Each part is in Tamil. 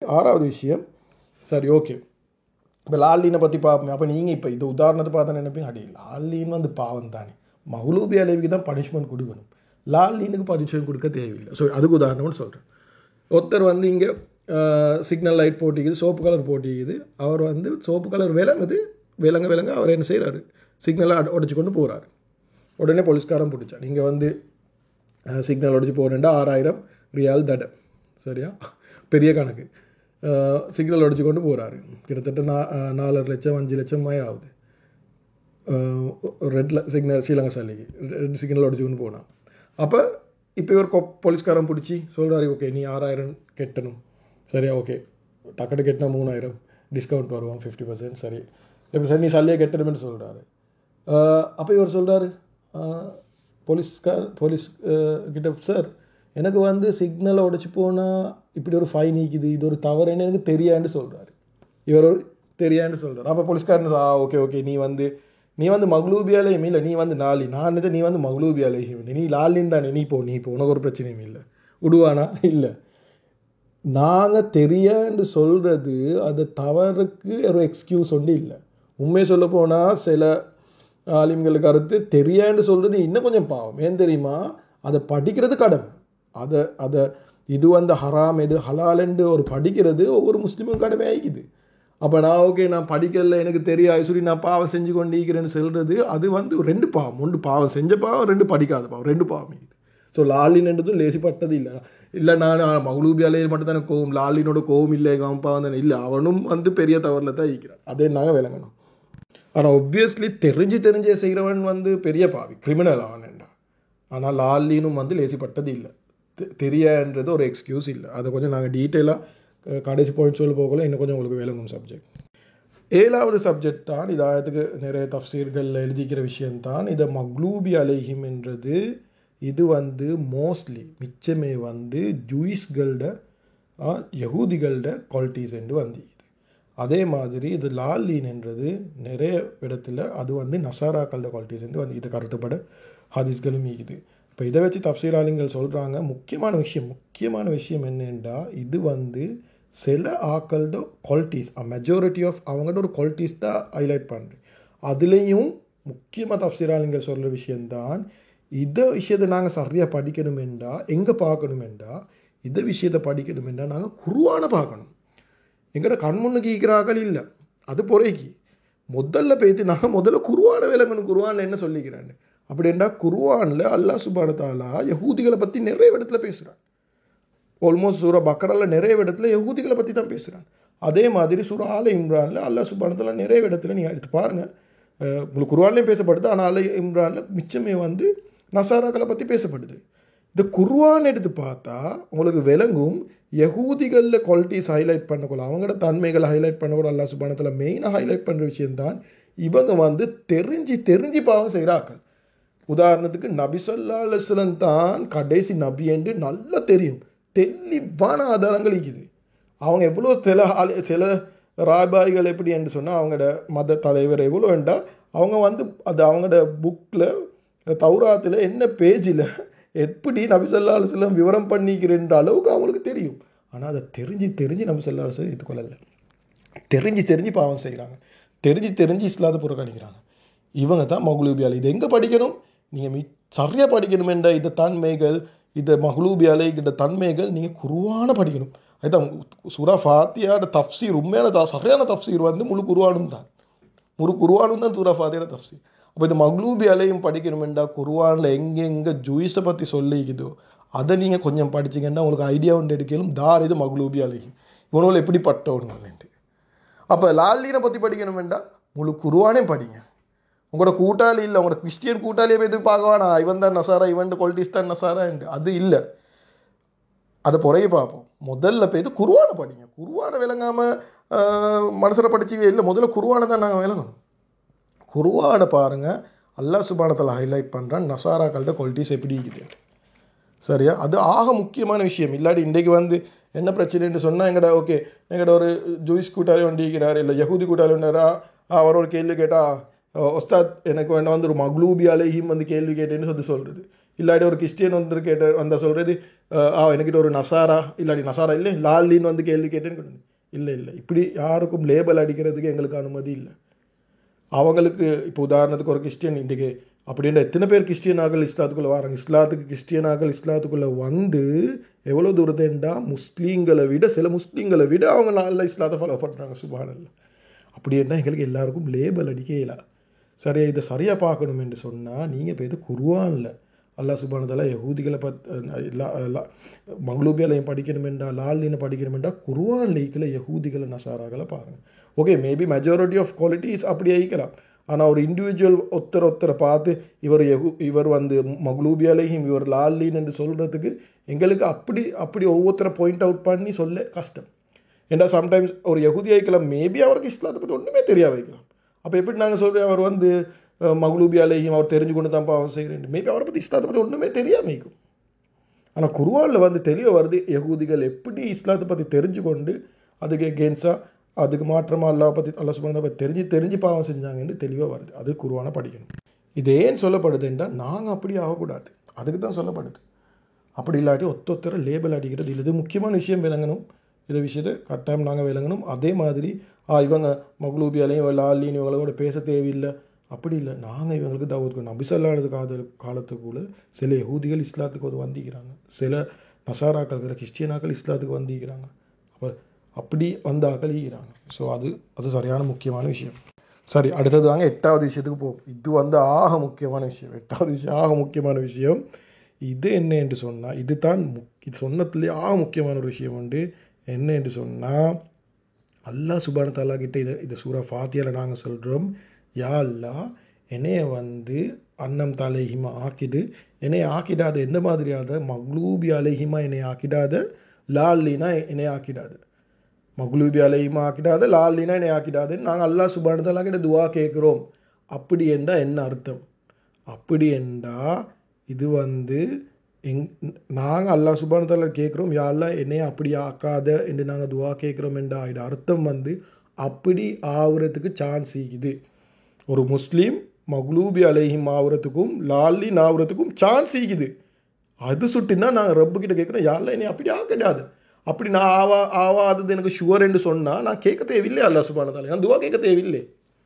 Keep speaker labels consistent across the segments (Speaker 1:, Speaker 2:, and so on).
Speaker 1: ஆறாவது விஷயம் சரி ஓகே இப்போ லால்லீனை பற்றி பார்ப்போம் அப்போ நீங்கள் இப்போ இது உதாரணத்தை பார்த்தா நினைப்பீங்க அடி லால்லீன் வந்து பாவம் தானே மஹ்லூபி அலைவிக்கு தான் பனிஷ்மெண்ட் கொடுக்கணும் லால்லீனுக்கு பனிஷ்மெண்ட் கொடுக்க தேவையில்லை ஸோ அதுக்கு உதாரணம்னு சொல்கிறேன் ஒருத்தர் வந்து இங்கே சிக்னல் லைட் போட்டிக்குது சோப்பு கலர் போட்டிக்குது அவர் வந்து சோப்பு கலர் விளங்குது விளங்க விளங்க அவர் என்ன செய்கிறாரு சிக்னலை உடச்சி கொண்டு போகிறாரு உடனே போலீஸ்காரன் பிடிச்சான் நீங்கள் வந்து சிக்னல் உடச்சி போகணுண்டா ஆறாயிரம் ரியால் தடை சரியா பெரிய கணக்கு சிக்னல் உடச்சி கொண்டு போகிறாரு கிட்டத்தட்ட நா நாலரை லட்சம் அஞ்சு லட்சம் மாய ஆகுது ரெட் சிக்னல் ஸ்ரீலங்கா சாலைக்கு ரெட் சிக்னல் உடச்சி கொண்டு போனான் அப்போ இப்போ இவர் கொ போலீஸ்காரன் பிடிச்சி சொல்கிறாரு ஓகே நீ ஆறாயிரம் கெட்டணும் சரியா ஓகே டக்கட்டு கெட்டினா மூணாயிரம் டிஸ்கவுண்ட் வருவான் ஃபிஃப்டி பர்சன்ட் சரி இப்போ சரி நீ சல்லியாக கெட்டணும்னு சொல்கிறாரு அப்போ இவர் சொல்கிறாரு போலீஸ்கார் போலீஸ் கிட்ட சார் எனக்கு வந்து சிக்னலை உடச்சி போனால் இப்படி ஒரு ஃபைன் நீக்குது இது ஒரு தவறுன்னு எனக்கு தெரியான்னு சொல்கிறாரு இவர் ஒரு தெரியான்னு சொல்கிறார் அப்போ போலீஸ்காரன் ஆ ஓகே ஓகே நீ வந்து நீ வந்து மகளூபியாலேயும் இல்லை நீ வந்து நாளி நான் நினச்சேன் நீ வந்து மகளூபியாலேயும் நீ லாலின்னு தானே நீ போ நீ போ உனக்கு ஒரு பிரச்சனையும் இல்லை விடுவானா இல்லை நாங்கள் தெரியான்னு சொல்கிறது அது தவறுக்கு ஒரு எக்ஸ்கியூஸ் ஒன்று இல்லை உண்மையை சொல்ல போனால் சில ஆலிம்களுக்கு கருத்து தெரியான்னு சொல்கிறது இன்னும் கொஞ்சம் பாவம் ஏன் தெரியுமா அதை படிக்கிறது கடமை அதை அதை இது வந்து ஹராம் எது ஹலாலண்டு ஒரு படிக்கிறது ஒவ்வொரு முஸ்லீமும் கடமை ஆகிக்குது அப்போ நான் ஓகே நான் படிக்கல எனக்கு தெரியாது சொல்லி நான் பாவம் செஞ்சு கொண்டு இருக்கிறேன்னு சொல்கிறது அது வந்து ரெண்டு பாவம் ஒன்று பாவம் செஞ்ச பாவம் ரெண்டு படிக்காத பாவம் ரெண்டு பாவம் இது ஸோ லாலின்ன்றதும் லேசிப்பட்டது இல்லை இல்லை நான் மகளூபியாலே மட்டும் தானே கோவம் லாலினோட கோவம் இல்லை எங்கள் அப்பா வந்து இல்லை அவனும் வந்து பெரிய தவறில் தான் இருக்கிறான் அதே நாங்கள் விளங்கணும் ஆனால் ஒப்வியஸ்லி தெரிஞ்சு தெரிஞ்சே செய்கிறவன் வந்து பெரிய பாவி கிரிமினல் அவன்டா ஆனால் லாலினும் வந்து லேசிப்பட்டது இல்லை தெரியான்றது ஒரு எக்ஸ்கியூஸ் இல்லை அதை கொஞ்சம் நாங்கள் டீட்டெயிலாக கடைசி பாயிண்ட் சொல்ல போகல இன்னும் கொஞ்சம் உங்களுக்கு விளங்கும் சப்ஜெக்ட் ஏழாவது சப்ஜெக்ட் தான் இதாயத்துக்கு நிறைய தஃசீர்களில் எழுதிக்கிற விஷயம்தான் இதை மக்லூபி அலைஹிம் என்றது இது வந்து மோஸ்ட்லி மிச்சமே வந்து ஜூயிஸ்களோட யகூதிகளோட குவாலிட்டிஸ் என்று வந்திக்குது அதே மாதிரி இது லால்லீன் என்றது நிறைய இடத்துல அது வந்து நசாராக்களோட குவாலிட்டிஸ் என்று வந்து இது கருத்துப்பட ஹதீஸ்களும் இருக்குது இப்போ இதை வச்சு தப்சீராளிங்கள் சொல்கிறாங்க முக்கியமான விஷயம் முக்கியமான விஷயம் என்னென்றா இது வந்து சில ஆக்களோட குவாலிட்டிஸ் மெஜாரிட்டி ஆஃப் அவங்களோட ஒரு குவாலிட்டிஸ் தான் ஹைலைட் பண்ணுறேன் அதுலேயும் முக்கியமாக தப்சீராளிங்கள் சொல்கிற விஷயந்தான் இதை விஷயத்தை நாங்கள் சரியாக படிக்கணுமெண்டா எங்கே பார்க்கணுமெண்டா இந்த விஷயத்தை படிக்கணுமெண்டா நாங்கள் குருவான பார்க்கணும் எங்கள்ட கண்முன்னுக்கு ஈக்கிறாக்கள் இல்லை அது பொறைக்கு முதல்ல பேத்து நாங்கள் முதல்ல குருவான விளங்கணும் குருவானில் என்ன சொல்லிக்கிறான்னு அப்படின்டா குருவானில் அல்லா சுபானத்தாலா யகூதிகளை பற்றி நிறைய இடத்துல பேசுகிறான் ஆல்மோஸ்ட் சூரா பக்கரால் நிறைய இடத்துல யகூதிகளை பற்றி தான் பேசுகிறான் அதே மாதிரி சூரா ஆல இம்ரானில் அல்லா சுபானத்தாலா நிறைய இடத்துல நீங்கள் எடுத்து பாருங்கள் உங்களுக்கு குருவான்லேயும் பேசப்படுது ஆனால் ஆல இம்ரானில் மிச்சமே வந்து நசாராக்களை பற்றி பேசப்படுது இந்த குருவான் எடுத்து பார்த்தா உங்களுக்கு விளங்கும் யகூதிகளில் குவாலிட்டிஸ் ஹைலைட் பண்ணக்கூட அவங்களோட தன்மைகளை ஹைலைட் பண்ணக்கூட அல்லா சுபானத்தில் மெயினாக ஹைலைட் பண்ணுற விஷயம்தான் இவங்க வந்து தெரிஞ்சு தெரிஞ்சு பாவம் செய்கிறாக்கள் உதாரணத்துக்கு நபி சொல்லா அலுவலம் தான் கடைசி நபி என்று நல்லா தெரியும் தெளிவான ஆதாரங்கள் இருக்குது அவங்க எவ்வளோ சில சில ராபாய்கள் எப்படி என்று சொன்னால் அவங்களோட மத தலைவர் எவ்வளோ என்றா அவங்க வந்து அது அவங்களோட புக்கில் தௌராத்தில் என்ன பேஜில் எப்படி நபிசல்லா அலுவலம் விவரம் பண்ணிக்கிறன்ற அளவுக்கு அவங்களுக்கு தெரியும் ஆனால் அதை தெரிஞ்சு தெரிஞ்சு நபிசல்லா அலுவலம் ஏற்றுக்கொள்ளலை தெரிஞ்சு தெரிஞ்சு பாவம் செய்கிறாங்க தெரிஞ்சு தெரிஞ்சு இஸ்லாத புறக்கணிக்கிறாங்க இவங்க தான் மகுலூபியால் இது எங்கே படிக்கணும் நீங்கள் மி சரியாக படிக்கணுமென்ற இந்த தன்மைகள் இந்த மஹ்லூபியாலை இந்த தன்மைகள் நீங்கள் குருவான படிக்கணும் அதுதான் சுரா ஃபாத்தியாட தஃப்சீர் உண்மையான த சரியான தஃப்சீர் வந்து முழு குருவானும் தான் முழு குருவானும் தான் சூரா ஃபாத்தியோட தஃப்சீர் அப்போ இந்த மக்லூபி அலையும் படிக்கணுமெண்டா குருவானில் எங்கெங்கே ஜூயிஸை பற்றி சொல்லிக்குதோ அதை நீங்கள் கொஞ்சம் படிச்சிங்கன்னா உங்களுக்கு ஐடியா ஒன்று எடுக்கலும் தார் இது மக்லூபி அலையும் இவனுள்ள எப்படி பட்டவனுங்கள்ட்டு அப்போ லால்லீனை பற்றி படிக்கணும் வேண்டாம் முழு குருவானே படிங்க உங்களோட கூட்டாளி இல்லை உங்களோட கிறிஸ்டியன் கூட்டாளியை போய் எதுவும் பார்க்க வேணாம் இவன் தான் நசாரா இவன் குவாலிட்டிஸ் தான் நசாரான்ட்டு அது இல்லை அதை புறைய பார்ப்போம் முதல்ல போய் குருவானை படிங்க குருவானை விளங்காமல் மனசில் படிச்சு இல்லை முதல்ல குருவானை தான் நாங்கள் விளங்கணும் குருவானை பாருங்கள் அல்லா சுபானத்தில் ஹைலைட் பண்ணுறான் நசாராக்கள்கிட்ட குவாலிட்டிஸ் எப்படி இருக்குது சரியா அது ஆக முக்கியமான விஷயம் இல்லாட்டி இன்றைக்கு வந்து என்ன பிரச்சனைன்னு சொன்னால் எங்கட ஓகே எங்கட ஒரு ஜூயிஸ் கூட்டாளி வண்டிக்கிறார் இல்லை யகுதி கூட்டாளி வந்தாரா அவர் ஒரு கேள்வி கேட்டால் ஒஸ்தாத் எனக்கு வேண்டாம் வந்து ஒரு மக்லூபி அலைஹிம் வந்து கேள்வி கேட்டேன்னு சொல்லி சொல்கிறது இல்லாட்டி ஒரு கிறிஸ்டியன் வந்து கேட்ட வந்தா சொல்கிறது ஆ எனக்கிட்ட ஒரு நசாரா இல்லாட்டி நசாரா இல்லை லால்லின்னு வந்து கேள்வி கேட்டேன்னு கொண்டு வந்து, இல்லை இல்லை இப்படி யாருக்கும் லேபல் அடிக்கிறதுக்கு எங்களுக்கு அனுமதி இல்லை அவங்களுக்கு இப்போ உதாரணத்துக்கு ஒரு கிறிஸ்டியன் இன்றைக்கு அப்படின்ற எத்தனை பேர் கிறிஸ்டியனாக்கள் இஸ்லாத்துக்குள்ளே வராங்க இஸ்லாத்துக்கு கிறிஸ்டியனாக்கள் இஸ்லாத்துக்குள்ளே வந்து எவ்வளோ தூரத்தேண்டா முஸ்லீம்களை விட சில முஸ்லீம்களை விட அவங்க நல்ல இஸ்லாத்தை ஃபாலோ பண்ணுறாங்க சுபானல்ல அப்படி இருந்தால் எங்களுக்கு எல்லாருக்கும் லேபல் அடிக்க இயலா சரியா இதை சரியாக பார்க்கணும் என்று சொன்னால் நீங்கள் இப்போ இது குருவான்ல அல்லாஹ் சுபானதால யகூதிகளை பத் மங்களூபியாலையும் படிக்கணுமெண்டா லால்லினை படிக்கணுமெண்டா குருவான் லீக்கில் யகூதிகளை நசாராகளை பாருங்கள் okay maybe majority of qualities அப்படி ஆயிக்கலாம் ஆனால் ஒரு இண்டிவிஜுவல் ஒருத்தர் ஒருத்தரை பார்த்து இவர் யகு இவர் வந்து மகளூபியாலையும் இவர் லால்லின் என்று சொல்கிறதுக்கு எங்களுக்கு அப்படி அப்படி ஒவ்வொருத்தரை பாயிண்ட் அவுட் பண்ணி சொல்ல கஷ்டம் ஏன்னா சம்டைம்ஸ் ஒரு யகுதி ஆயிக்கலாம் மேபி அவருக்கு இஸ்லாத்தை பற்றி ஒன்றுமே தெரியா வைக்கலாம் அப்போ எப்படி நாங்கள் சொல்கிறோம் அவர் வந்து மகளூபியாலையும் அவர் தெரிஞ்சு கொண்டு தான் பாவம் செய்கிறேன் மேபி அவரை பற்றி இஸ்லாத்தை பற்றி ஒன்றுமே தெரியாம இருக்கும் ஆனால் குருவானில் வந்து தெளிவ வருது யகூதிகள் எப்படி இஸ்லாத்தை பற்றி தெரிஞ்சு கொண்டு அதுக்கு எகேன்ஸ்டாக அதுக்கு மாற்றமாக அல்லா பற்றி அல்லா சுபான பற்றி தெரிஞ்சு தெரிஞ்சு பாவம் செஞ்சாங்கன்னு தெளிவாக வருது அது குருவான படிக்கணும் இது ஏன் சொல்லப்படுதுன்றா நாங்கள் அப்படி ஆகக்கூடாது அதுக்கு தான் சொல்லப்படுது அப்படி இல்லாட்டி ஒத்த ஒத்தர லேபிள் அடிக்கிறது இல்லை இது முக்கியமான விஷயம் விளங்கணும் இந்த விஷயத்தை கட்டாயம் நாங்கள் விளங்கணும் அதே மாதிரி ஆ இவங்க மகளூபியாலையும் லாலின்னு இவங்களோட பேச தேவையில்லை அப்படி இல்லை நாங்கள் இவங்களுக்கு தவிர்க்கணும் நபிசல்லாத காதல் காலத்துக்குள்ள சில யகூதிகள் இஸ்லாத்துக்கு வந்து வந்திக்கிறாங்க சில நசாராக்கள் சில கிறிஸ்டியனாக்கள் இஸ்லாத்துக்கு வந்திக்கிறாங்க அப்போ அப்படி வந்த ஆக்கள் ஈகிறாங்க ஸோ அது அது சரியான முக்கியமான விஷயம் சரி அடுத்தது வாங்க எட்டாவது விஷயத்துக்கு போகும் இது வந்து ஆக முக்கியமான விஷயம் எட்டாவது விஷயம் ஆக முக்கியமான விஷயம் இது என்ன என்று சொன்னால் இது தான் முக் இது சொன்னதுலேயே ஆக முக்கியமான ஒரு விஷயம் உண்டு என்ன என்று சொன்னால் அல்லாஹ் சுபான தாலா கிட்ட இதை இதை சூரா ஃபாத்தியாவில் நாங்கள் சொல்கிறோம் யா அல்லா என்னைய வந்து அன்னம் தலைஹிமா ஆக்கிடு என்னைய ஆக்கிடாத எந்த மாதிரியாத மக்லூபி அலைஹிமா என்னை ஆக்கிடாத லால்லினா என்னை ஆக்கிடாது மகுலூபி அலையுமா ஆக்கிடாத லாலினா என்னை ஆக்கிடாதுன்னு நாங்கள் அல்லா சுபானதெல்லாம் கிட்ட துவா கேட்குறோம் அப்படி என்றா என்ன அர்த்தம் அப்படி என்றா இது வந்து எங் நாங்கள் அல்லா சுபானதால கேட்குறோம் யாரெல்லாம் என்னைய அப்படி ஆக்காத என்று நாங்கள் துவா கேட்குறோம் என்றா இது அர்த்தம் வந்து அப்படி ஆகுறதுக்கு சான்ஸ் இருக்குது ஒரு முஸ்லீம் மக்லூபி அலைஹிம் ஆகுறதுக்கும் லாலின் ஆகுறதுக்கும் சான்ஸ் இருக்குது அது சுட்டினா நாங்கள் ரப்புக்கிட்ட கேட்குறோம் யாரெல்லாம் என்னை அப்படி ஆக்கிடாது அப்படி நான் ஆவா ஆவாதது எனக்கு ஷுவர் என்று சொன்னால் நான் கேட்க தேவையில்லை அல்லா சுபானதால நான் துவா கேட்க தேவையில்லை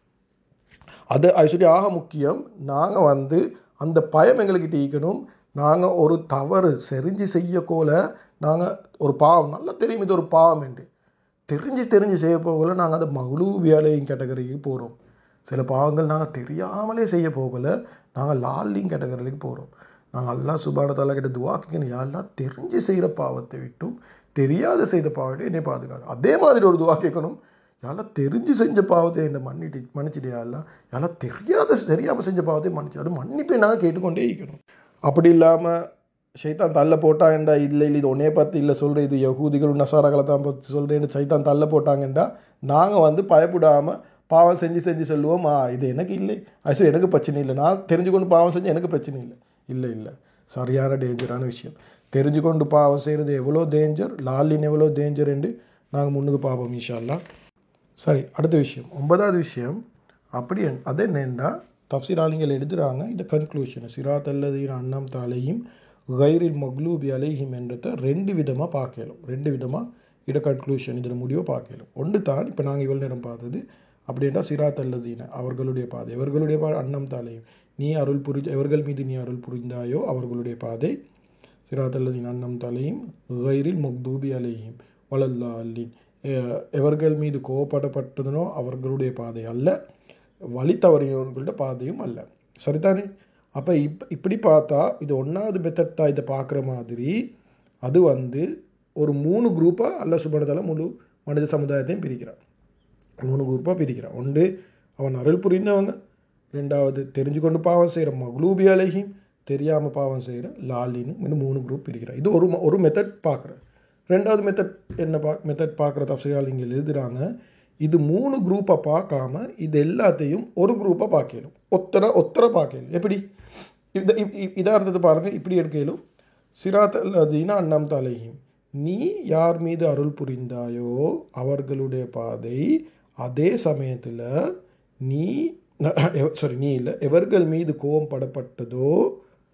Speaker 1: அது அது சொல்லி ஆக முக்கியம் நாங்கள் வந்து அந்த பயம் எங்கள்கிட்ட ஈக்கணும் நாங்கள் ஒரு தவறு செறிஞ்சு செய்யக்கோல நாங்கள் ஒரு பாவம் நல்லா தெரியும் இது ஒரு பாவம் என்று தெரிஞ்சு தெரிஞ்சு செய்ய போகல நாங்கள் அந்த மகளூ வேலையும் கேட்டகரிக்கு போகிறோம் சில பாவங்கள் நாங்கள் தெரியாமலே செய்ய போகல நாங்கள் லாலிங் கேட்டகரிக்கு போகிறோம் நாங்கள் அல்லா சுபானத்தாலா கிட்ட துவாக்கிக்கணும் யாரெல்லாம் தெரிஞ்சு செய்கிற பாவத்தை விட்டும் தெரியாத செய்த பாவத்தை என்னை பாதுகாக்கும் அதே மாதிரி ஒரு துவா கேட்கணும் யாரெல்லாம் தெரிஞ்சு செஞ்ச பாவத்தை என்னை மன்னிட்டு மன்னிச்சிட்டு யாரெல்லாம் யாரெல்லாம் தெரியாத தெரியாமல் செஞ்ச பாவத்தை மன்னிச்சு அது மன்னிப்பை நாங்கள் கேட்டுக்கொண்டே இருக்கணும் அப்படி இல்லாமல் சைத்தான் தள்ள போட்டாங்கண்டா இல்லை இல்லை இது ஒன்னே பார்த்து இல்லை சொல்கிறேன் இது யகூதிகள் நசாராக்களை தான் பார்த்து சொல்கிறேன்னு சைத்தான் தள்ள போட்டாங்கண்டா நாங்கள் வந்து பயப்படாமல் பாவம் செஞ்சு செஞ்சு சொல்லுவோம் ஆ இது எனக்கு இல்லை ஆக்சுவலி எனக்கு பிரச்சனை இல்லை நான் தெரிஞ்சுக்கொண்டு பாவம் செஞ்சு எனக்கு பிரச்சனை இல்லை இல்லை இல்லை சரியான டேஞ்சரான விஷயம் தெரிஞ்சுக்கொண்டு பாவம் செய்கிறது எவ்வளோ டேஞ்சர் லாலின் எவ்வளோ டேஞ்சர் என்று நாங்கள் முன்னுக்கு பார்ப்போம் இன்ஷால்லா சரி அடுத்த விஷயம் ஒன்பதாவது விஷயம் அப்படி அது என்னென்னா தப்சீர் ஆலிங்கள் எழுதுகிறாங்க இந்த கன்க்ளூஷன் சிராத் அல்லதீன் அன்னம் தாலையும் கைரில் மக்லூபி அலைஹிம் என்றதை ரெண்டு விதமாக பார்க்கலும் ரெண்டு விதமாக இட கன்க்ளூஷன் இதில் முடிவை பார்க்கலும் ஒன்று தான் இப்போ நாங்கள் இவ்வளோ நேரம் பார்த்தது அப்படின்னா சிராத் அல்லதீன அவர்களுடைய பாதை எவர்களுடைய பா அன்னம் தாலையும் நீ அருள் புரி எவர்கள் மீது நீ அருள் புரிந்தாயோ அவர்களுடைய பாதை சிராத் அல்லதீன் அன்னம் தலையும் கைரில் மக்தூபி அலைஹிம் வளல்லா அல்லின் எவர்கள் மீது கோவப்படப்பட்டதனோ அவர்களுடைய பாதை அல்ல வழி தவறியவர்களோட பாதையும் அல்ல சரிதானே அப்போ இப் இப்படி பார்த்தா இது ஒன்றாவது மெத்தட்டாக இதை பார்க்குற மாதிரி அது வந்து ஒரு மூணு குரூப்பாக அல்ல சுபனதால முழு மனித சமுதாயத்தையும் பிரிக்கிறான் மூணு குரூப்பாக பிரிக்கிறான் ஒன்று அவன் அருள் புரிந்தவங்க ரெண்டாவது தெரிஞ்சு கொண்டு பாவம் செய்கிற மகளூபி அழகியும் தெரியாமல் பாவம் செய்கிற லாலின்னு இன்னும் மூணு குரூப் பிரிக்கிறான் இது ஒரு ஒரு மெத்தட் பார்க்குறேன் ரெண்டாவது மெத்தட் என்ன பா மெத்தட் பார்க்குற தப்சையால் இங்கே எழுதுகிறாங்க இது மூணு குரூப்பை பார்க்காம இது எல்லாத்தையும் ஒரு குரூப்பாக பார்க்கலும் ஒத்தரை ஒத்தரை பார்க்கலும் எப்படி இந்த இதார்த்தத்தை பாருங்கள் இப்படி எடுக்கலும் சிராத் அல்லதீனா அன்னம் தலையும் நீ யார் மீது அருள் புரிந்தாயோ அவர்களுடைய பாதை அதே சமயத்தில் நீ சாரி நீ இல்லை எவர்கள் மீது கோபம் படப்பட்டதோ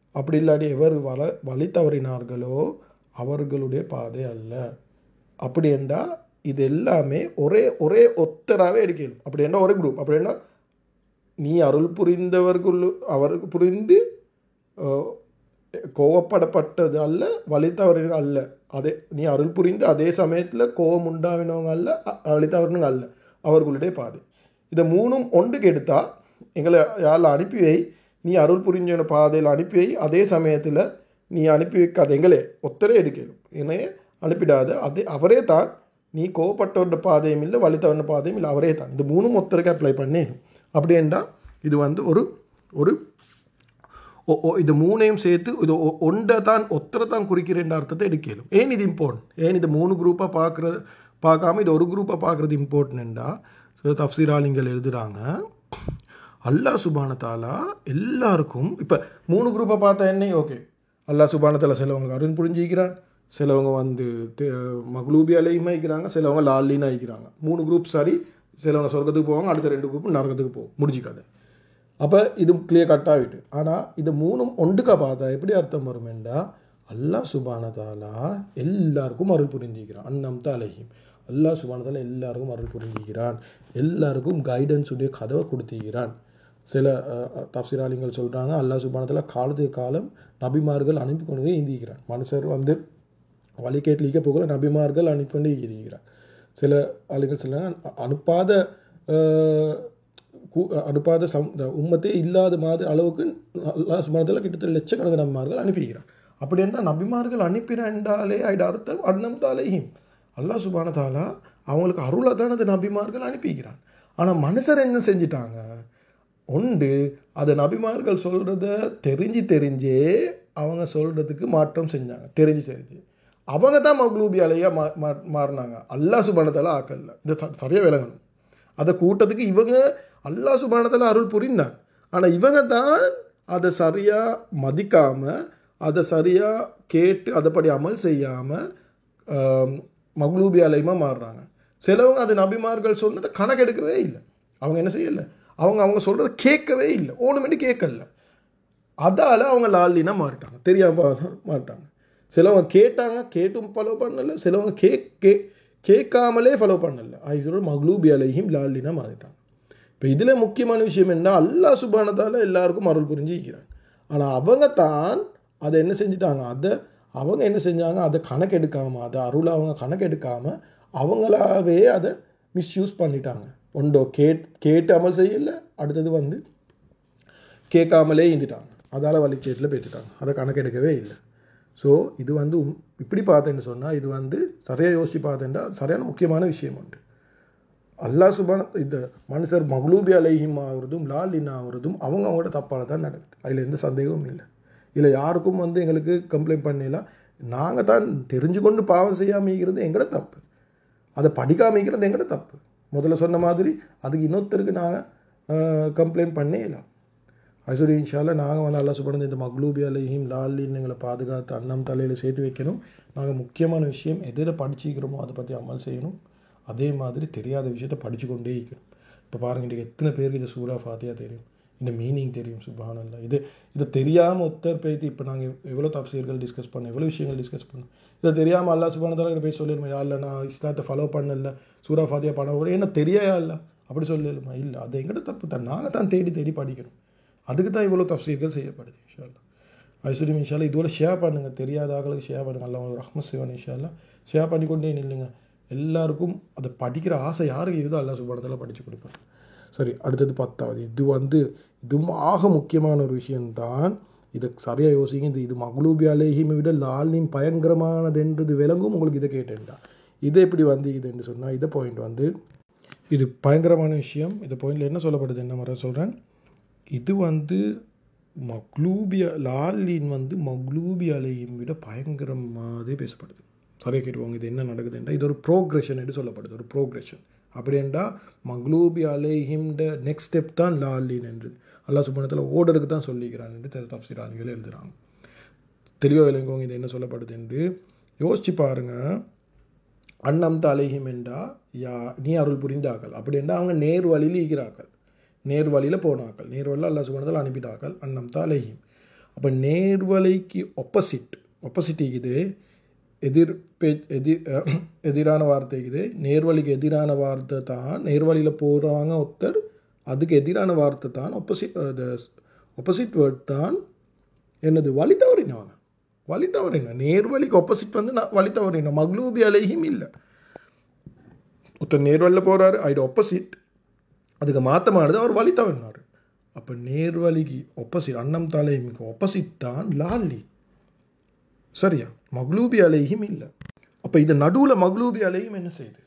Speaker 1: அப்படி இல்லாட்டி எவர் வள வழி தவறினார்களோ அவர்களுடைய பாதை அல்ல அப்படி என்றால் இது எல்லாமே ஒரே ஒரே ஒத்தராகவே எடுக்கணும் அப்படி என்றால் ஒரே குரூப் அப்படி என்றால் நீ அருள் புரிந்தவர்கள் அவருக்கு புரிந்து அஹ், கோவப்படப்பட்டது அல்ல வழி தவறினது அல்ல அதே நீ அருள் புரிந்து அதே சமயத்தில் கோபம் உண்டாவினவங்க அல்ல அ- வழி தவறினவங்க அல்ல அவர்களுடைய பாதை இதை மூணும் ஒன்றுக்கு எடுத்தா எங்களை யாரில் அனுப்பி வை நீ அருள் புரிஞ்சவன பாதையில் அனுப்பி வை அதே சமயத்தில் நீ அனுப்பி வைக்காத எங்களே ஒத்தரே எடுக்கணும் என்னையே அனுப்பிடாத அதே அவரே தான் நீ கோவப்பட்டவரோட பாதையும் இல்லை வழி தவறின பாதையும் இல்லை அவரே தான் இந்த மூணும் ஒத்தருக்கு அப்ளை பண்ணேன் அப்படின்னா இது வந்து ஒரு ஒரு ஒ- ஒ- இது மூணையும் சேர்த்து இது ஒ- ஒன்றை தான் ஒத்தரை தான் குறிக்கிறேன்ற அர்த்தத்தை எடுக்கலும் ஏன் இது இம்பார்ட்டன்ட் ஏன் இது மூணு குரூப்பாக பார்க்குறது பார்க்காம இது ஒரு குரூப்பாக பார்க்குறது இம்பார்ட்டன்டா சில தப்சீராளிங்கள் எழுதுகிறாங்க அல்லாஹ் சுபான தாலா எல்லாருக்கும் இப்போ மூணு குரூப்பை பார்த்தா என்ன ஓகே அல்லாஹ் சுபான தாலா சிலவங்க அருண் புரிஞ்சிக்கிறான் சிலவங்க வந்து தே- மக்லூபி அலையுமா இருக்கிறாங்க சிலவங்க லாலினா இருக்கிறாங்க மூணு குரூப் சரி சிலவங்க சொர்க்கத்துக்கு போவாங்க அடுத்த ரெண்டு குரூப் நரகத்துக்கு போகும் முடிஞ்சு கதை அப்போ இது கிளியர் கட் ஆகிட்டு ஆனால் இது மூணும் ஒண்டுக்கா பார்த்தா எப்படி அர்த்தம் வருமெண்டா அல்லாஹ் சுபானதாலா எல்லாருக்கும் அருள் புரிஞ்சிக்கிறான் அன்னம் தாலஹிம் அல்லாஹ் சுபானதாலா எல்லாருக்கும் அருள் புரிஞ்சிக்கிறான் எல்லாருக்கும் கைடன்ஸ் உடைய கதவை கொடுத்திக்கிறான் சில தப்சிராளிங்கள் சொல்கிறாங்க அல்லாஹ் சுபானதாலா காலத்துக்கு காலம் நபிமார்கள் அனுப்பி கொண்டு போய் இந்திக்கிறான் மனுஷர் வந்து வழிகேட்டிலிக்க போகல நபிமார்கள் அனுப்பி கொண்டு இருக்கிறார் சில ஆளுகள் சொல்கிறாங்க அனுப்பாத அஹ், கு- அனுப்பாத சம் இந்த உம்மத்தே இல்லாத மாதிரி அளவுக்கு அல்லாஹ் சுபானத்தில் கிட்டத்தட்ட லட்சக்கணக்கான நபிமார்கள் அனுப்பிக்கிறான் அப்படி என்ன நபிமார்கள் அனுப்பினாலே ஆயிட அர்த்தம் அன்னம் தாலேயும் அல்லாஹ் சுபான தாலா அவங்களுக்கு அருளை தான் அந்த நபிமார்கள் அனுப்பிக்கிறான் ஆனால் மனுஷர் என்ன செஞ்சிட்டாங்க உண்டு அது நபிமார்கள் சொல்கிறத தெரிஞ்சு தெரிஞ்சே அவங்க சொல்கிறதுக்கு மாற்றம் செஞ்சாங்க தெரிஞ்சு தெரிஞ்சு அவங்க தான் மக்லூபி அலையாக மா மா- மாறினாங்க அல்லாஹ் சுபானத்தால் ஆக்கல்ல இந்த ச- சரியா விளங்கணும் அதை கூட்டத்துக்கு இவங்க அல்லாஹ் சுபானத்தால் அருள் புரிந்தாங்க ஆனால் இவங்க தான் அதை சரியாக மதிக்காமல் அதை சரியாக கேட்டு அதைப்படி அமல் செய்யாமல் மக்லூபி அலைமா மாறுறாங்க சிலவங்க அது நபிமார்கள் சொன்னதை கணக்கெடுக்கவே இல்லை அவங்க என்ன செய்யலை அவங்க அவங்க சொல்கிறத கேட்கவே இல்லை ஓணுமெண்டு கேட்கல அதால் அவங்க லாலினா மாறிட்டாங்க தெரியாம மாறிட்டாங்க சிலவங்க கேட்டாங்க கேட்டும் ஃபாலோ பண்ணல சிலவங்க கே கே கேட்காமலே ஃபாலோ பண்ணல ஆகியோட மக்லூபி அலையும் லாலினா மாறிட்டாங்க இப்போ இதில் முக்கியமான விஷயம் என்ன அல்லாஹ் சுபானத்தால் எல்லாருக்கும் அருள் புரிஞ்சிக்கிறாங்க ஆனால் அவங்க தான் அதை என்ன செஞ்சிட்டாங்க அதை அவங்க என்ன செஞ்சாங்க அதை கணக்கெடுக்காமல் அதை அருளை அவங்க கணக்கெடுக்காமல் அவங்களாவே அதை மிஸ்யூஸ் பண்ணிட்டாங்க ஒன்றோ கேட் கேட்டு அமல் செய்யல அடுத்தது வந்து கேட்காமலே இருந்துட்டாங்க அதால் வழிகேட்டில் போயிட்டுட்டாங்க அதை கணக்கெடுக்கவே இல்லை ஸோ இது வந்து உம்- இப்படி பார்த்தேன்னு சொன்னால் இது வந்து சரியாக யோசித்து பார்த்தேன்டா சரியான முக்கியமான விஷயம் உண்டு அல்லாஹ் சுபான இந்த மனுஷர் மகளூபி அலைஹிம் ஆகுறதும் லாலின் ஆகுறதும் அவங்க அவங்களோட தப்பால தான் நடக்குது அதில் எந்த சந்தேகமும் இல்லை இல்லை யாருக்கும் வந்து எங்களுக்கு கம்ப்ளைண்ட் பண்ணலாம் நாங்கள் தான் தெரிஞ்சு கொண்டு பாவம் செய்யாமல் இருக்கிறது எங்களோட தப்பு அதை படிக்காம இருக்கிறது எங்களோட தப்பு முதல்ல சொன்ன மாதிரி அதுக்கு இன்னொருத்தருக்கு நாங்கள் கம்ப்ளைண்ட் பண்ணேலாம் ஐஸ்வரி இன்ஷால்ல நாங்கள் வந்து அல்லா சுபடந்து இந்த மக்லூபி அலைஹிம் லாலின்னு எங்களை பாதுகாத்து அன்னம் தலையில் சேர்த்து வைக்கணும் நாங்கள் முக்கியமான விஷயம் எதில் படிச்சிக்கிறோமோ அதை பற்றி அமல் செய்யணும் அதே மாதிரி தெரியாத விஷயத்த படித்து கொண்டே இருக்கணும் இப்போ பாருங்க இன்றைக்கி எத்தனை பேருக்கு இது சூரா ஃபாத்தியா தெரியும் இந்த மீனிங் தெரியும் சுபஹானல்லா இது இதை தெரியாமல் ஒத்தர் பேத்தி இப்போ நாங்கள் எவ்வளோ தப்சீர்கள் டிஸ்கஸ் பண்ணோம் எவ்வளோ விஷயங்கள் டிஸ்கஸ் பண்ணோம் இதை தெரியாமல் அல்லா சுபானதால போய் சொல்லிடுமா யா இல்லை நான் இஸ்லாத்தை ஃபாலோ பண்ணல சூரா ஃபாத்தியா பண்ண ஒரு என்ன தெரியா இல்லை அப்படி சொல்லிடுமா இல்லை அது எங்கிட்ட தப்பு தான் நாங்கள் தான் தேடி தேடி படிக்கணும் அதுக்கு தான் இவ்வளோ தப்சீர்கள் செய்யப்படுது இன்ஷால்லா ஐஸ்வர்யம் இன்ஷால்லா இதுவரை ஷேர் பண்ணுங்கள் தெரியாத ஆக்களுக்கு ஷேர் பண்ணுங்கள் அல்லா ஒரு ரஹ்மத் சிவன் இன்ஷால்லா ஷேர் பண்ணிக்கொண்டே நில்லுங்க எல்லாருக்கும் அதை படிக்கிற ஆசை யாருக்கு இருக்குதோ அல்லா சுபானத்தில் படித்து கொடுப்பார் சரி அடுத்தது பத்தாவது இது வந்து இதுவும் ஆக முக்கியமான ஒரு விஷயம்தான் இதை சரியாக யோசிங்க இது இது மகளூபி அலேஹிமை விட லாலின் பயங்கரமானதுன்றது விளங்கும் உங்களுக்கு இதை கேட்டேன்டா இது எப்படி வந்து இது என்று சொன்னால் இதை பாயிண்ட் வந்து இது பயங்கரமான விஷயம் இந்த பாயிண்டில் என்ன சொல்லப்படுது என்ன மாதிரி சொல்கிறேன் இது வந்து மக்லூபிய லாலின் வந்து மக்லூபி அலையும் விட பயங்கரம் மாதிரி பேசப்படுது சரியாக கேட்டுவாங்க இது என்ன நடக்குதுன்றா இது ஒரு ப்ரோக்ரெஷன் என்று சொல்லப்படுது ஒரு ப்ரோக்ரெஷன் அப்படின்றா மக்லூபி அலைஹிம்ட நெக்ஸ்ட் ஸ்டெப் தான் லாலின் என்று அல்லாஹ் சுபனத்தில் ஓர்டருக்கு தான் சொல்லிக்கிறான் என்று தப்சீர் ஆளுகள் எழுதுகிறாங்க தெளிவாக விளங்குவோங்க இது என்ன சொல்லப்படுது என்று யோசிச்சு பாருங்கள் அன்னம் தலைஹிம் என்றா யா நீ அருள் புரிந்தாக்கள் அப்படின்றா அவங்க நேர் வழியில் ஈகிறாக்கள் நேர் வழியில் போனாக்கள் நேர் வழியில் அல்லா சுபனத்தில் அனுப்பிட்டாக்கள் அன்னம் தலைஹிம் அப்போ நேர்வழிக்கு ஒப்போசிட் ஒப்போசிட் இது எதிர் பே எதிர் எதிரான வார்த்தை இது நேர்வழிக்கு எதிரான வார்த்தை தான் நேர்வழியில் போகிறாங்க ஒருத்தர் அதுக்கு எதிரான வார்த்தை தான் ஒப்போசிட் ஒப்போசிட் வேர்ட் தான் என்னது வழி தவறினவங்க வழி தவறின நேர்வழிக்கு ஒப்போசிட் வந்து நான் வழி தவறின மக்லூபி அலையும் இல்லை ஒருத்தர் நேர்வழியில் போகிறாரு அது ஒப்போசிட் அதுக்கு மாற்றமானது அவர் வழி தவறினார் அப்போ நேர்வழிக்கு ஒப்போசிட் அன்னம் தலைமுக்கு ஒப்போசிட் தான் லாலி சரியா மக்லூபி அலையும் இல்லை அப்போ இது நடுவில் மக்லூபி அலையும் என்ன செய்யுது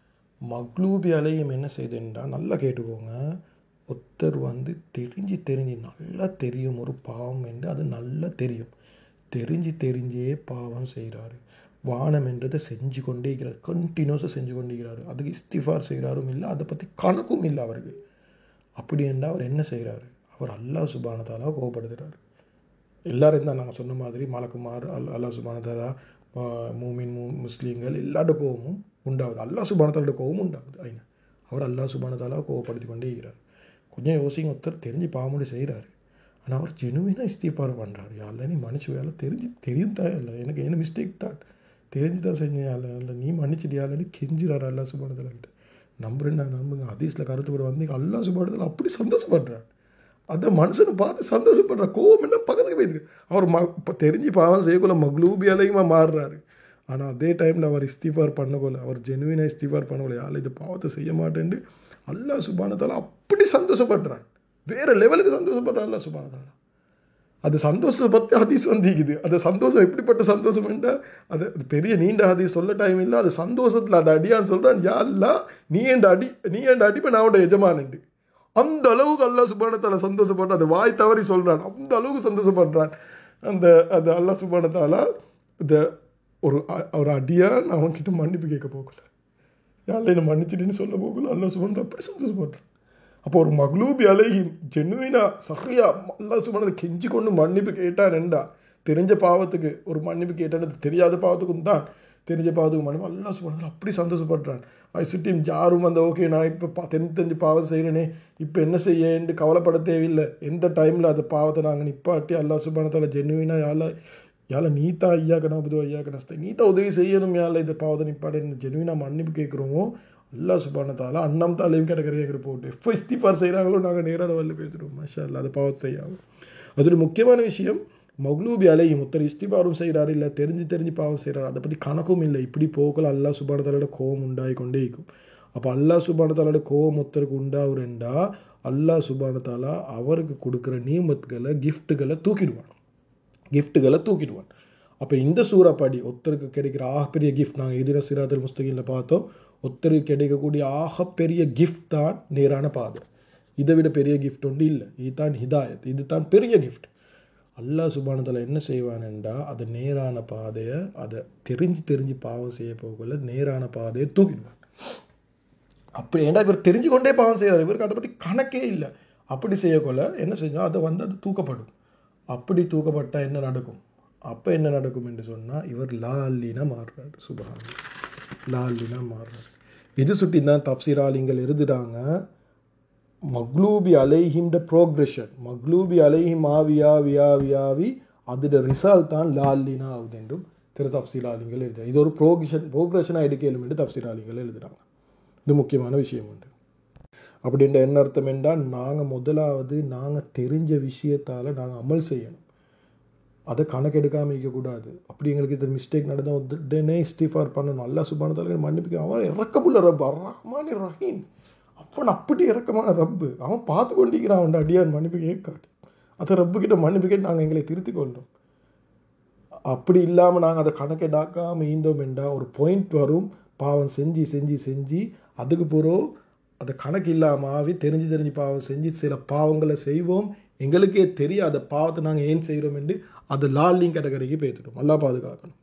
Speaker 1: மக்லூபி அலையும் என்ன செய்யுதுன்றா நல்லா கேட்டுக்கோங்க ஒருத்தர் வந்து தெரிஞ்சு தெரிஞ்சு நல்லா தெரியும் ஒரு பாவம் என்று அது நல்லா தெரியும் தெரிஞ்சு தெரிஞ்சே பாவம் செய்கிறாரு வானம் என்றதை செஞ்சு கொண்டே இருக்கிறார் கண்டினியூஸாக செஞ்சு கொண்டே இருக்கிறாரு அதுக்கு இஸ்திஃபார் செய்கிறாரும் இல்லை அதை பற்றி கணக்கும் இல்லை அவருக்கு அப்படி என்றால் அவர் என்ன செய்கிறாரு அவர் அல்லாஹ் சுபானதாலாக கோபப்படுத்துகிறாரு எல்லாரும் தான் நாங்கள் சொன்ன மாதிரி மலக்குமார் அல் அல்லா சுபானதாலா மூமின் மூ முஸ்லீம்கள் எல்லாரோட கோபமும் உண்டாகுது அல்லா சுபானதாலோட கோபமும் உண்டாகுது ஐயா அவர் அல்லா சுபானதாலா கோவப்படுத்தி கொண்டே இருக்கிறார் கொஞ்சம் யோசிங்க ஒருத்தர் தெரிஞ்சு பாவமுடி செய்கிறாரு ஆனால் அவர் ஜெனுவினாக இஸ்திஃபார் பண்ணுறாரு யாரில் நீ மன்னிச்சு வேலை தெரிஞ்சு தெரியும் தான் இல்லை எனக்கு என்ன மிஸ்டேக் தான் தெரிஞ்சு தான் செஞ்சேன் அல்ல இல்லை நீ மன்னிச்சிட்டியாலன்னு கெஞ்சிறாரு அல்லா சுபானதாலான்ட்டு நம்புறேன் நான் நம்புங்க ஹதீஸில் கருத்துப்பட வந்து அல்லா சுபானதாலா அப்படி சந்தோஷப்படுறாரு அந்த மனுஷனை பார்த்து சந்தோஷப்படுற கோவம் என்ன பக்கத்துக்கு போயிருக்கு அவர் ம இப்போ தெரிஞ்சு பாவம் செய்யக்குள்ள மக்லூபி அலையுமா மாறுறாரு ஆனால் அதே டைமில் அவர் இஸ்திஃபார் பண்ணக்கொள்ள அவர் ஜெனுவினாக இஸ்திஃபார் பண்ணக்கொள்ள யாரும் இது பாவத்தை செய்ய மாட்டேன்ட்டு அல்லா சுபானத்தால அப்படி சந்தோஷப்படுறான் வேற லெவலுக்கு சந்தோஷப்படுறான் அல்லா சுபானத்தால அது சந்தோஷத்தை பற்றி ஹதீஸ் வந்திக்குது அது சந்தோஷம் எப்படிப்பட்ட சந்தோஷம் என்றால் அது அது பெரிய நீண்ட ஹதீஸ் சொல்ல டைம் இல்லை அது சந்தோஷத்தில் அது அடியான்னு சொல்கிறான் யா அல்லா நீ என் அடி நீ என் அடிப்பை நான் உண்ட எஜமானண்டு அந்த அளவுக்கு அல்லா சுபானத்தால சந்தோஷப்படுறான் அது வாய் தவறி சொல்கிறான் அந்த அளவுக்கு சந்தோஷப்படுறான் அந்த அந்த அல்லா சுபானத்தால இந்த ஒரு ஒரு அடியான் அவன்கிட்ட மன்னிப்பு கேட்க போகல யாரில் என்ன மன்னிச்சிட்டுன்னு சொல்ல போகல அல்லா சுபானத்தை அப்படி சந்தோஷப்படுறான் அப்போ ஒரு மக்லூபி அலைஹி ஜென்வினா சஹ்ரியா அல்லா சுபானதை கெஞ்சி கொண்டு மன்னிப்பு கேட்டான்டா தெரிஞ்ச பாவத்துக்கு ஒரு மன்னிப்பு கேட்டான் தெரியாத பாவத்துக்கும் தான் தெரிஞ்ச பாவத்துக்கு மன்னிப்பு அல்லா சுபானத்தில் அப்படி சந்தோஷப்படுறான் அது சுற்றி யாரும் அந்த ஓகே நான் இப்போ பா தெரிஞ்சு பாவம் செய்கிறேனே இப்போ என்ன செய்யன்னு கவலைப்பட தேவையில்லை எந்த டைமில் அந்த பாவத்தை நாங்கள் நிப்பாட்டி அல்லா சுபானத்தால் ஜென்வினா யால யால நீத்தா ஐயா கணபது ஐயா கணஸ்தை நீத்தா உதவி செய்யணும் யால இந்த பாவத்தை நிப்பாட்டி ஜென்வினா மன்னிப்பு கேட்குறோமோ அல்லா சுபானத்தால அன்னம் தாலையும் கிடக்கிற போட்டு எப்போ இஸ்திஃபார் செய்கிறாங்களோ நாங்கள் நேராக வரல பேசுகிறோம் மஷா அல்லா அதை பாவத்தை செய்யாமல் அது ஒரு முக்கியமான விஷயம் மக்லூபி அலையும் ஒருத்தர் இஸ்திஃபாரும் செய்கிறாரு இல்லை தெரிஞ்சு தெரிஞ்சு பாவம் செய்கிறாரு அதை பற்றி கணக்கும் இல்லை இப்படி போகல அல்லா சுபானத்தாலோட கோவம் உண்டாகி கொண்டே இருக்கும் அப்போ அல்லா சுபானத்தாலோட கோவம் ஒருத்தருக்கு உண்டாகுறேன்டா அல்லா சுபானத்தாலா அவருக்கு கொடுக்குற நியமத்துகளை கிஃப்ட்டுகளை தூக்கிடுவான் கிஃப்ட்டுகளை தூக்கிடுவான் அப்போ இந்த சூறாப்பாடி ஒருத்தருக்கு கிடைக்கிற ஆகப்பெரிய கிஃப்ட் நாங்கள் எதிர சிராதல் முஸ்தகில் பார்த்தோம் ஒருத்தருக்கு கிடைக்கக்கூடிய ஆகப்பெரிய கிஃப்ட் தான் நேரான பாதை இதை விட பெரிய கிஃப்ட் ஒன்று இல்லை இதுதான் ஹிதாயத் இது தான் பெரிய கிஃப்ட் அல்லாஹ் சுபானத்தில் என்ன செய்வானண்டா அது நேரான பாதையை அதை தெரிஞ்சு தெரிஞ்சு பாவம் செய்ய போகல நேரான பாதையை தூக்கிடுவான் அப்படி ஏன்டா இவர் தெரிஞ்சு கொண்டே பாவம் செய்கிறார் இவருக்கு அதை பற்றி கணக்கே இல்லை அப்படி செய்யக்கொள்ள என்ன செஞ்சோம் அதை வந்து அது தூக்கப்படும் அப்படி தூக்கப்பட்டால் என்ன நடக்கும் அப்போ என்ன நடக்கும் என்று சொன்னால் இவர் லாலினா மாறுறாரு சுபஹான் லாலினா மாறுறாரு இது சுட்டி தான் தப்சீராலிங்கள் எழுதுறாங்க மக்லூபி அலைஹிம்ட ப்ரோக்ரெஷன் மக்லூபி அலைஹிம் ஆவியா வியா வியாவி அதோட ரிசல்ட் தான் லாலினா ஆகுது என்றும் திரு தப்சீராலிங்கள் எழுதுறாங்க இது ஒரு ப்ரோக்ரெஷன் ப்ரோக்ரெஷனாக எடுக்கலும் என்று தப்சீராலிங்கள் எழுதுறாங்க இது முக்கியமான விஷயம் உண்டு அப்படின்ற என்ன அர்த்தம் என்றால் நாங்கள் முதலாவது நாங்கள் தெரிஞ்ச விஷயத்தால் நாங்கள் அமல் செய்யணும் அதை கணக்கெடுக்காமல் இருக்கக்கூடாது அப்படி எங்களுக்கு இது மிஸ்டேக் நடந்தால் உடனே இஸ்டிஃபார் பண்ணணும் அல்லா சுபானதால் மன்னிப்பு அவன் இறக்கமுள்ள ரப் ரஹ்மான் ரஹீம் அவன் அப்படி இறக்கமான ரப்பு அவன் பார்த்து கொண்டிருக்கிறான் அவன் அடியான் மன்னிப்பு கேட்காது அதை ரப்பு கிட்ட மன்னிப்பு கேட்டு நாங்கள் எங்களை திருத்தி கொள்ளணும் அப்படி இல்லாமல் நாங்கள் அதை கணக்கெடாக்காமல் ஈந்தோம் என்றால் ஒரு பாயிண்ட் வரும் பாவம் செஞ்சு செஞ்சு செஞ்சு அதுக்கு பிறகு அதை கணக்கு இல்லாமல் ஆவி தெரிஞ்சு தெரிஞ்சு பாவம் செஞ்சு சில பாவங்களை செய்வோம் எங்களுக்கே தெரியாத பாவத்தை நாங்கள் ஏன் செய்கிறோம் என்று அது லாலிங் கேட்டகரிக்கு போய்த்துட்டோம் நல்லா பாதுகாக்கணும்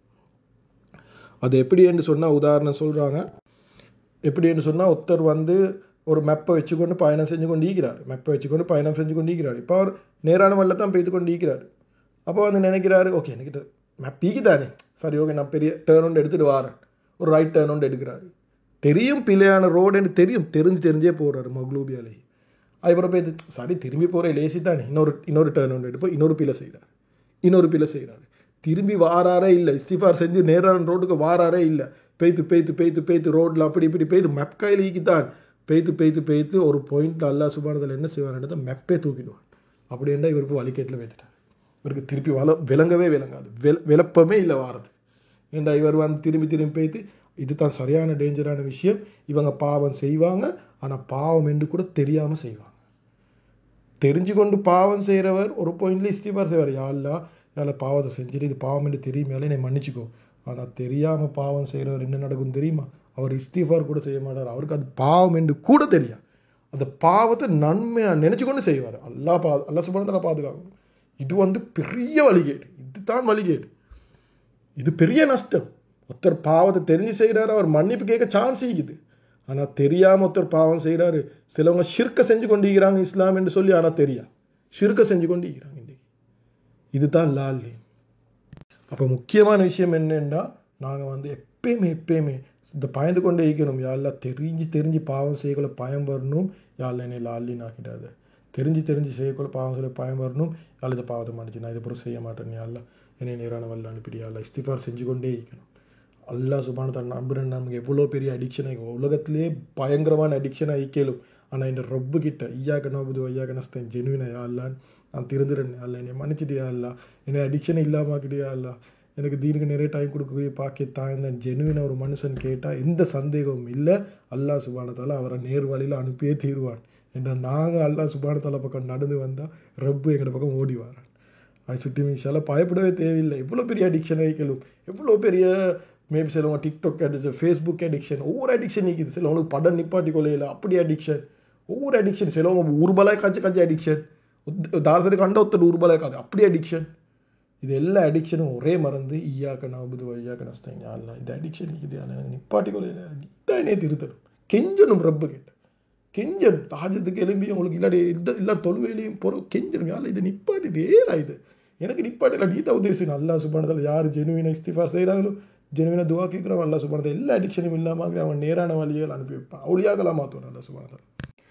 Speaker 1: அது எப்படி என்று சொன்னால் உதாரணம் சொல்கிறாங்க எப்படி என்று சொன்னால் ஒருத்தர் வந்து ஒரு மெப்பை வச்சுக்கொண்டு பயணம் செஞ்சு கொண்டு ஈக்கிறார் மெப்பை வச்சுக்கொண்டு பயணம் செஞ்சு கொண்டு ஈக்கிறார் இப்போ அவர் நேரான வழியில் தான் பெய்து கொண்டு ஈக்கிறார் அப்போ வந்து நினைக்கிறாரு ஓகே எனக்கு மெப் ஈக்குதானே சரி ஓகே நான் பெரிய டேர்ன் ஒன்று எடுத்துகிட்டு வரேன் ஒரு ரைட் டேர்ன் ஒன்று எடுக்கிறாரு தெரியும் பிள்ளையான ரோடுன்னு தெரியும் தெரிஞ்சு தெரிஞ்சே போகிறாரு மக்லூபி அலை அதுக்கப்புறம் போய் சரி திரும்பி போகிற லேசி தானே இன்னொரு இன்னொரு டேர்ன் ஒன்று எடுப்போம் இன்னொரு பிள்ளை செய்தார் இன்னொரு பிள்ளை செய்கிறாரு திரும்பி வாராரே இல்லை இஸ்திஃபார் செஞ்சு நேரான ரோட்டுக்கு வாராரே இல்லை பெய்த்து பெய்த்து பெய்த்து பெய்த்து ரோட்டில் அப்படி இப்படி பெய்து மெப் கையில் ஈக்கித்தான் பெய்த்து பெய்த்து பெய்த்து ஒரு பாயிண்ட் அல்லா சுபானத்தில் என்ன செய்வார்ன்றதை மெப்பே தூக்கிடுவான் அப்படின்னா இவருக்கு வழிகேட்டில் வைத்துட்டார் இவருக்கு திருப்பி வள விளங்கவே விளங்காது வெ விளப்பமே இல்லை வாரது ஏண்டா இவர் வந்து திரும்பி திரும்பி போய்த்து இது தான் சரியான டேஞ்சரான விஷயம் இவங்க பாவம் செய்வாங்க ஆனால் பாவம் என்று கூட தெரியாமல் செய்வாங்க தெரிஞ்சு கொண்டு பாவம் செய்கிறவர் ஒரு பாயிண்ட்ல இஸ்திபார் செய்வார் யாழ்லா யாழ பாவத்தை செஞ்சுட்டு இது பாவம் என்று தெரியுமே என்னை மன்னிச்சுக்கோ ஆனால் தெரியாமல் பாவம் செய்கிறவர் என்ன நடக்கும் தெரியுமா அவர் இஸ்திஃபார் கூட செய்ய மாட்டார் அவருக்கு அது பாவம் என்று கூட தெரியும் அந்த பாவத்தை நன்மையாக நினச்சி கொண்டு செய்வார் அல்லா பா அல்லா சுபானத்தில் பாதுகாக்கணும் இது வந்து பெரிய வழிகேடு இதுதான் வழிகேடு இது பெரிய நஷ்டம் ஒருத்தர் பாவத்தை தெரிஞ்சு செய்கிறாரு அவர் மன்னிப்பு கேட்க சான்ஸ் இருக்குது ஆனால் தெரியாமல் ஒருத்தர் பாவம் செய்கிறாரு சிலவங்க ஷிர்க்க செஞ்சு கொண்டிருக்கிறாங்க இஸ்லாம் என்று சொல்லி ஆனால் தெரியா ஷிர்க்க செஞ்சு கொண்டிருக்கிறாங்க இன்றைக்கி இதுதான் லால்லி அப்போ முக்கியமான விஷயம் என்னென்னா நாங்கள் வந்து எப்பயுமே எப்பயுமே இந்த பயந்து கொண்டே இருக்கணும் யாரெல்லாம் தெரிஞ்சு தெரிஞ்சு பாவம் செய்யக்குள்ள பயம் வரணும் யாரில் என்னை லால்லின்னு ஆக்கிடாது தெரிஞ்சு தெரிஞ்சு செய்யக்குள்ள பாவம் செய்ய பயம் வரணும் யாழ் இதை பாவத்தை மாட்டுச்சு நான் இதை பொறுத்து செய்ய மாட்டேன் யாரில் என்னை நேரான வல்ல அனுப்பிடியா இல்லை இஸ்திஃபார் செஞ்சு கொண்டே இருக்கணும் அல்லா சுபான தான் நம்புறேன் நமக்கு எவ்வளோ பெரிய அடிக்ஷன் ஆகி உலகத்திலே பயங்கரமான அடிக்ஷன் ஆகிக்கலும் ஆனால் இந்த ரொப்பு கிட்ட ஐயாக்க நோபுது ஐயாக்க நஸ்தேன் ஜெனுவினா அல்லான்னு நான் திருந்துறேன் அல்ல என்னை மன்னிச்சிட்டியா அல்ல என்னை அடிக்ஷன் இல்லாமாக்கிட்டியா அல்ல எனக்கு தீனுக்கு நிறைய டைம் கொடுக்கக்கூடிய பாக்கிய தாய்ந்தன் ஜெனுவின ஒரு மனுஷன் கேட்டால் எந்த சந்தேகமும் இல்லை அல்லா சுபானத்தால் அவரை நேர் வழியில் அனுப்பியே தீருவான் என்ற நாங்கள் அல்லா சுபானத்தால பக்கம் நடந்து வந்தால் ரப்பு எங்களோட பக்கம் ஓடி வரான் அது சுட்டி மீஷால பயப்படவே தேவையில்லை எவ்வளோ பெரிய அடிக்ஷன் ஆகிக்கலும் எவ்வளோ பெரிய மேபி சிலவங்க டிக்டாக் அடிக்ஷன் ஃபேஸ்புக் அடிக்ஷன் ஒவ்வொரு அடிக்ஷன் நிற்கிது சிலவங்களுக்கு படம் நிப்பாட்டி கொள்ளையில் அப்படி அடிக்ஷன் ஒவ்வொரு அடிக்ஷன் சிலவங்க ஊர்பலாய் காய்ச்சி காய்ச்சி அடிக்ஷன் தாரசரி கண்ட ஒருத்தர் ஊர்பலாய் காது அப்படி அடிக்ஷன் இது எல்லா அடிக்ஷனும் ஒரே மறந்து ஈயாக்க நாபுது ஐயாக்க நஸ்தான் யாரெல்லாம் இது அடிக்ஷன் நிற்குது எனக்கு நிப்பாட்டி கொள்ளையில் இதானே திருத்தணும் கெஞ்சணும் ரப்பு கிட்ட கெஞ்சணும் தாஜத்துக்கு எலும்பி உங்களுக்கு இல்லாடி இந்த எல்லா தொழுவேலையும் பொறு கெஞ்சணும் யாரில் இது நிப்பாட்டி இது ஏலா இது எனக்கு நிப்பாட்டில நீ தான் உதவி செய்யணும் அல்லா சுபானத்தில் யார் ஜெனுவினை இஸ்திஃபார் செய்கிறாங்களோ ஜெனுவினை துவா கேட்குறவன் அல்லா சுபானத்தை எல்லா அடிக்ஷனும் இல்லாமல் அவன் நேரான வழிகள் அனுப்பி வைப்பான் அவளியாகலாம் மாற்றுவான் அல்லா சுபானத்தில்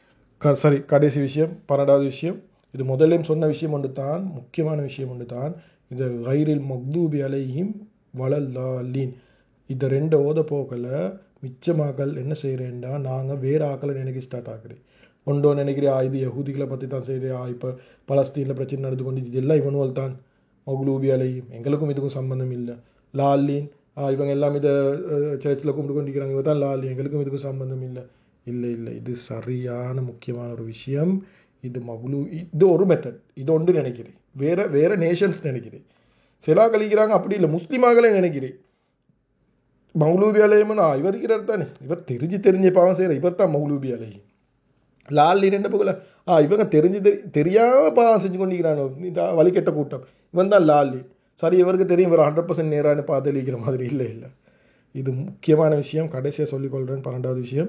Speaker 1: க சரி கடைசி விஷயம் பன்னெண்டாவது விஷயம் இது முதல்லையும் சொன்ன விஷயம் ஒன்று தான் முக்கியமான விஷயம் ஒன்று தான் இந்த கைரில் மக்தூபி அலையும் வளல்லாலீன் இந்த ரெண்டு ஓத போக்கில் மிச்சமாக்கல் என்ன செய்கிறேன்டா நாங்கள் வேறு ஆக்களை நினைக்க ஸ்டார்ட் ஆகுது ஒன்றோ நினைக்கிறேன் இது யகுதிகளை பற்றி தான் செய்கிறேன் இப்போ பலஸ்தீனில் பிரச்சனை நடந்து கொண்டு இதெல்லாம் இவனுவல் தான் மகுலூபி அலையும் எங்களுக்கும் இதுக்கும் சம்பந்தம் இல்லை லால்லீன் இவங்க எல்லாம் இதை சர்ச்சில் கும்பிட்டு கொண்டிருக்கிறாங்க இவ தான் லாலி எங்களுக்கும் இதுக்கும் சம்பந்தம் இல்லை இல்லை இல்லை இது சரியான முக்கியமான ஒரு விஷயம் இது மகுலு இது ஒரு மெத்தட் இது ஒன்று நினைக்கிறேன் வேற வேற நேஷன்ஸ் நினைக்கிறேன் சிலா கழிக்கிறாங்க அப்படி இல்லை முஸ்லீமாகலே நினைக்கிறேன் மௌலூபி அலையம்னு இவர் இருக்கிறார் தானே இவர் தெரிஞ்சு தெரிஞ்ச பாவம் செய்கிற இவர் தான் மௌலூபி அலையம் லால் என்ன போகல ஆ இவங்க தெரிஞ்சு தெரி தெரியாமல் பாவம் செஞ்சு கொண்டிருக்கிறானோ இந்த வழிகெட்ட கூட்டம் இவன் தான் லாலி சரி இவருக்கு தெரியும் இவர் ஹண்ட்ரட் பர்சன்ட் நேரான பாதளிக்கிற மாதிரி இல்லை இல்லை இது முக்கியமான விஷயம் கடைசியாக சொல்லிக்கொள்கிறேன் பன்னெண்டாவது விஷயம்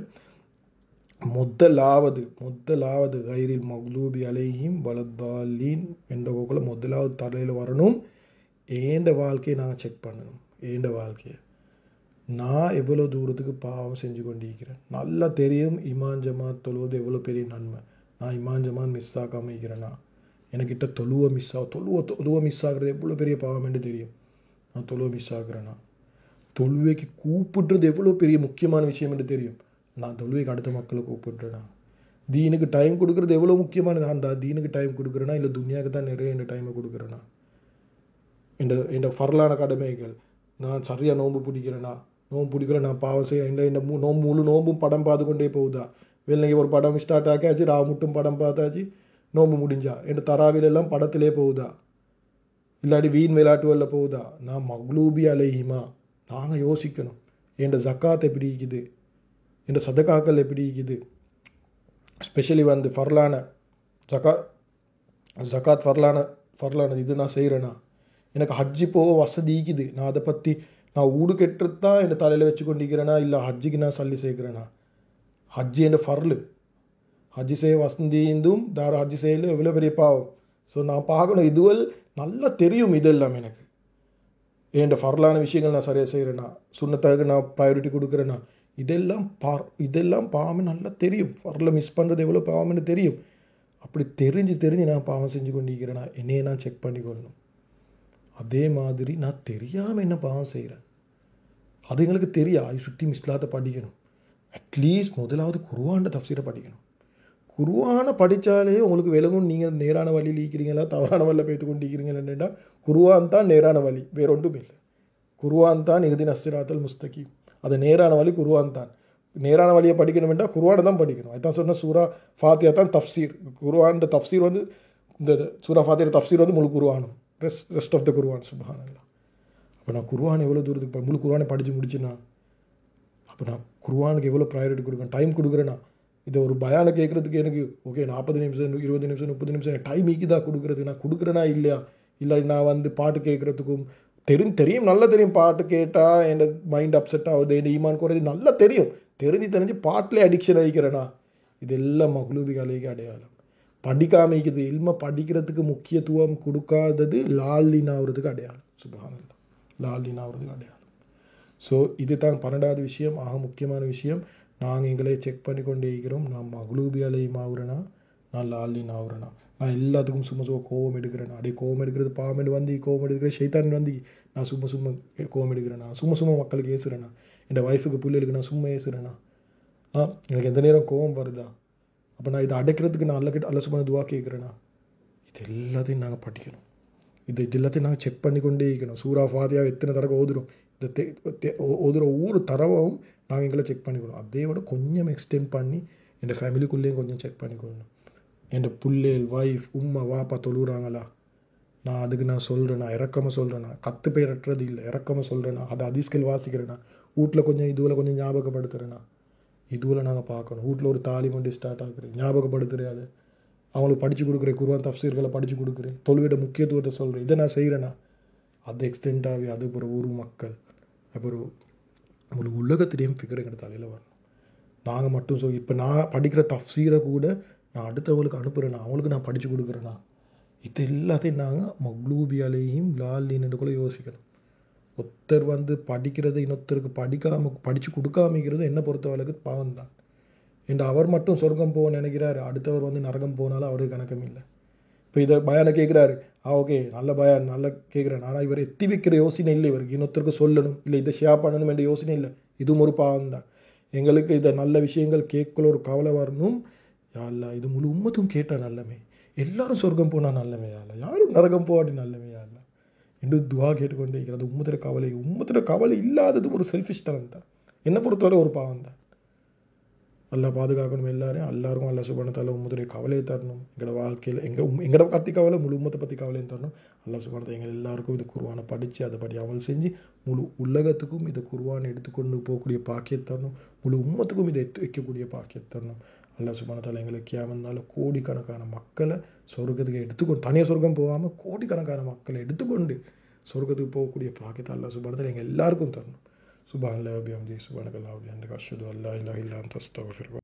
Speaker 1: முதலாவது முதலாவது கைரில் மக்லூபி அலைஹிம் வலத்தாலீன் என்ற போக்கில் முதலாவது தலையில் வரணும் ஏண்ட வாழ்க்கையை நாங்கள் செக் பண்ணணும் ஏண்ட வாழ்க்கையை நான் எவ்வளோ தூரத்துக்கு பாவம் செஞ்சு கொண்டிருக்கிறேன் நல்லா தெரியும் இமான் ஜமாத் தொழுவது எவ்வளோ பெரிய நன்மை நான் இமான் ஜமாத் மிஸ் ஆகாமல் இருக்கிறேன்னா எனக்கிட்ட தொழுவை மிஸ் ஆகும் தொழுவ தொழுவை மிஸ் ஆகுறது எவ்வளோ பெரிய பாவம் என்று தெரியும் நான் தொழுவை மிஸ் ஆகுறேன்னா தொழுவைக்கு கூப்பிடுறது எவ்வளோ பெரிய முக்கியமான விஷயம் என்று தெரியும் நான் தொழுவைக்கு அடுத்த மக்களை கூப்பிடுறேனா தீனுக்கு டைம் கொடுக்குறது எவ்வளோ முக்கியமானது அந்த தீனுக்கு டைம் கொடுக்குறேனா இல்லை துனியாவுக்கு தான் நிறைய இந்த டைமை கொடுக்குறேனா இந்த இந்த ஃபர்லான கடமைகள் நான் சரியாக நோன்பு பிடிக்கிறேனா நோம்பு பிடிக்கிறேன் நான் பாவம் செய்ய இந்த இந்த மூ நோம்பு முழு நோம்பும் படம் பார்த்து கொண்டே போகுதா வெள்ளங்க ஒரு படம் ஸ்டார்ட் ஆக்காச்சு ரா முட்டும் படம் பார்த்தாச்சு நோம்பு முடிஞ்சா என் தராவில எல்லாம் படத்திலே போகுதா இல்லாட்டி வீண் விளையாட்டுகளில் போகுதா நான் மக்லூபி அலையுமா நாங்கள் யோசிக்கணும் என் ஜக்காத் எப்படி இருக்குது என் சதக்காக்கள் எப்படி இருக்குது ஸ்பெஷலி வந்து ஃபர்லான ஜக்கா ஜக்காத் ஃபர்லான ஃபர்லான இது நான் செய்கிறேன்னா எனக்கு ஹஜ்ஜி போக வசதி இருக்குது நான் அதை பற்றி நான் ஊடு கெட்டுறது தான் என் தலையில் வச்சு கொண்டிருக்கிறேனா இல்லை ஹஜ்ஜிக்கு நான் சல்லி சேர்க்கிறேனா ஹஜ்ஜி என் ஃபர்லு ஹஜ்ஜி செய்ய வசந்தியும் தார ஹஜ்ஜி செய்யல எவ்வளோ பெரிய பாவம் ஸோ நான் பார்க்கணும் இதுவல் நல்லா தெரியும் இதெல்லாம் எனக்கு என் ஃபர்லான விஷயங்கள் நான் சரியாக செய்கிறேன்னா சுண்ணத்தாக நான் ப்ரையாரிட்டி கொடுக்குறேன்னா இதெல்லாம் பா இதெல்லாம் பாவம் நல்லா தெரியும் ஃபர்ல மிஸ் பண்ணுறது எவ்வளோ பாவம்னு தெரியும் அப்படி தெரிஞ்சு தெரிஞ்சு நான் பாவம் செஞ்சு கொண்டிருக்கிறேன்னா என்னையே நான் செக் பண்ணிக்கொள்ளணும் அதே மாதிரி நான் தெரியாமல் என்ன பாவம் செய்கிறேன் அது எங்களுக்கு தெரியும் அது சுற்றி மிஸ்லாத்தை படிக்கணும் அட்லீஸ்ட் முதலாவது குருவாண்ட தஃசீரை படிக்கணும் குருவானை படித்தாலே உங்களுக்கு விளங்கும் நீங்கள் நேரான வழியில் ஈக்கிறீங்களா தவறான வழியில் பேத்து கொண்டு ஈக்கிறீங்களா குருவான் தான் நேரான வழி வேற ஒன்றும் இல்லை குருவான் தான் இறுதி நஸ்திராத்தல் முஸ்தகீம் அது நேரான வழி குருவான் தான் நேரான வழியை படிக்கணும் என்றால் குருவானை தான் படிக்கணும் அதுதான் சொன்ன சூரா ஃபாத்தியா தான் தஃப்சீர் குருவான் தஃப்சீர் வந்து இந்த சூரா ஃபாத்தியா தஃப்சீர் வந்து முழு குருவானும் rest rest of the Quran சுபஹானல்லா அப்போ நான் குருவான் எவ்வளோ தூரத்துக்கு ப- முழு குருவானை படித்து முடிச்சுனா அப்போ நான் குருவானுக்கு எவ்வளோ ப்ரையாரிட்டி கொடுக்குறேன் டைம் கொடுக்குறேன்னா இதை ஒரு பயானை கேட்குறதுக்கு எனக்கு ஓகே நாற்பது நிமிஷம் இருபது நிமிஷம் முப்பது நிமிஷம் டைம் ஈக்குதா கொடுக்குறதுக்கு நான் கொடுக்குறேனா இல்லையா இல்லை நான் வந்து பாட்டு கேட்குறதுக்கும் தெரியும் தெரியும் நல்லா தெரியும் பாட்டு கேட்டால் என் மைண்ட் அப்செட் ஆகுது என் ஈமான் குறையுது நல்லா தெரியும் தெரிஞ்சு தெரிஞ்சு பாட்டிலே அடிக்ஷன் ஆகிக்கிறேனா இதெல்லாம் மகளுபி கலைக்கு அடையாளம் படிக்காமைக்குது இல்ம படிக்கிறதுக்கு முக்கியத்துவம் கொடுக்காதது லாலின் ஆகுறதுக்கு அடையாளம் சுபஹானல்லா லாலின் ஆகுறதுக்கு அடையாளம் ஸோ இது தான் பன்னெண்டாவது விஷயம் ஆக முக்கியமான விஷயம் நாங்கள் எங்களை செக் பண்ணி கொண்டே இருக்கிறோம் நான் மகளூபி அலையும் ஆகுறேனா நான் லாலின் ஆகுறேனா நான் எல்லாத்துக்கும் சும்மா சும்மா கோவம் எடுக்கிறேனா அதே கோவம் எடுக்கிறது பாவம் வந்து கோவம் எடுக்கிற ஷைத்தான் வந்து நான் சும்மா சும்மா கோவம் எடுக்கிறேனா சும்மா சும்மா மக்களுக்கு ஏசுறேனா என் ஒய்ஃபுக்கு பிள்ளைகளுக்கு நான் சும்மா ஏசுறேனா ஆ எனக்கு எந்த நேரம் கோவம் வருதா அப்போ நான் இதை அடைக்கிறதுக்கு நான் அல்ல கிட்ட அல்ல சும்மா துவா கேட்குறேனா இது எல்லாத்தையும் நாங்கள் படிக்கணும் இது இது எல்லாத்தையும் நாங்கள் செக் பண்ணி கொண்டே இருக்கணும் சூரா ஃபாத்தியா எத்தனை தடவை ஓதுறோம் இந்த தே தே- ஓ- ஓதுற ஒவ்வொரு தரவும் நாங்கள் எங்களை செக் பண்ணிக்கணும் அதே விட கொஞ்சம் எக்ஸ்டெண்ட் பண்ணி என் ஃபேமிலிக்குள்ளேயும் கொஞ்சம் செக் பண்ணிக்கணும் என் புள்ளேல் ஒய்ஃப் உம்மா வாப்பா தொழுகிறாங்களா நான் அதுக்கு நான் சொல்கிறேன்னா இறக்கமாக சொல்கிறேன்னா கத்து பேரட்டுறது இல்லை இறக்கமாக சொல்கிறேன்னா அதை அதிஸ்கல் வாசிக்கிறேன்னா வீட்டில் கொஞ்சம் இதுவில் கொஞ்சம் ஞாபகப்படுத்துகிறேன்னா இதுவில் நாங்கள் பார்க்கணும் வீட்டில் ஒரு தாலி வண்டி ஸ்டார்ட் ஆகுறேன் ஞாபகப்படுத்துகிறேன் அது அவங்களுக்கு படித்து கொடுக்குறேன் குருவான் தஃசீர்களை படித்து கொடுக்குறேன் தொழுவிட முக்கியத்துவத்தை சொல்கிறேன் இதை நான் செய்கிறேன்னா அது எக்ஸ்டெண்ட் ஆகி அது ஒரு ஊர் மக்கள் அப்புறம் உங்களுக்கு உலகத்திலேயும் ஃபிகர் எங்கள் தலையில் வரணும் நாங்கள் மட்டும் சொல் இப்போ நான் படிக்கிற தஃசீரை கூட நான் அடுத்தவங்களுக்கு அனுப்புகிறேன்னா அவங்களுக்கு நான் படித்து கொடுக்குறேன்னா இது எல்லாத்தையும் நாங்கள் மக்ளூபியாலேயும் லாலின்னு கூட யோசிக்கணும் ஒருத்தர் வந்து படிக்கிறது இன்னொருத்தருக்கு படிக்காம படித்து கொடுக்காமிக்கிறது என்ன பொறுத்தவரைக்கு பாவம் தான் என்று அவர் மட்டும் சொர்க்கம் போக நினைக்கிறாரு அடுத்தவர் வந்து நரகம் போனாலும் அவருக்கு கணக்கம் இல்லை இப்போ இதை பயானை கேட்குறாரு ஆ ஓகே நல்ல பயான் நல்லா கேட்குறேன் ஆனால் இவர் எத்தி வைக்கிற யோசனை இல்லை இவருக்கு இன்னொருத்தருக்கு சொல்லணும் இல்லை இதை ஷேர் பண்ணணும் என்ற யோசனை இல்லை இதுவும் ஒரு பாவம் தான் எங்களுக்கு இதை நல்ல விஷயங்கள் கேட்கல ஒரு கவலை வரணும் யாழ்லா இது முழு உம்மத்தும் கேட்டால் நல்லமே எல்லாரும் சொர்க்கம் போனால் நல்லமே யாழ்லா யாரும் நரகம் போகாட்டி நல்லமே யாழ்லா என்று துவா கேட்டுக்கொண்டே இருக்கிறது உம்மத்திர கவலை உம்மத்திர கவலை இல்லாதது ஒரு செல்ஃபிஷ் தனம் தான் என்னை பொறுத்தவரை ஒரு பாவம் தான் நல்லா பாதுகாக்கணும் எல்லாரையும் எல்லாருக்கும் அல்லா சுபானத்தால உம்மத்துடைய கவலையை தரணும் எங்களோட வாழ்க்கையில் எங்கள் எங்களோட கத்தி கவலை முழு உம்மத்தை பற்றி கவலையும் தரணும் அல்லா சுபானத்தை எங்கள் எல்லாருக்கும் இது குருவானை படித்து அதை படி அமல் செஞ்சு முழு உலகத்துக்கும் இதை குருவானை எடுத்துக்கொண்டு போகக்கூடிய பாக்கியத்தை தரணும் முழு உம்மத்துக்கும் இதை எடுத்து வைக்கக்கூடிய பாக்கியத்தை தரணும் அல்லா சுபானத்தால் எங்களுக்கு கேமந்தால கோடிக்கணக்கான மக்களை சொர்க்கத்துக்கு எடுத்துக்கொண்டு தனியாக சொர்க்கம் போகாமல் கோடிக்கணக்கான மக்களை எடுத்துக்கொண்டு சொர்க்கத்துக்கு போகக்கூடிய பாக்கியத்தை அல்லா சுபானத்தால் எங்கள் எல்லாருக்கும் தரணும் சுபான் அல்லா அபியம் ஜி சுபானகல்லா அபியம் அஷ்ஹது அல்லா இல்லாஹ இல்லா அன்த அஸ்தக்ஃபிருக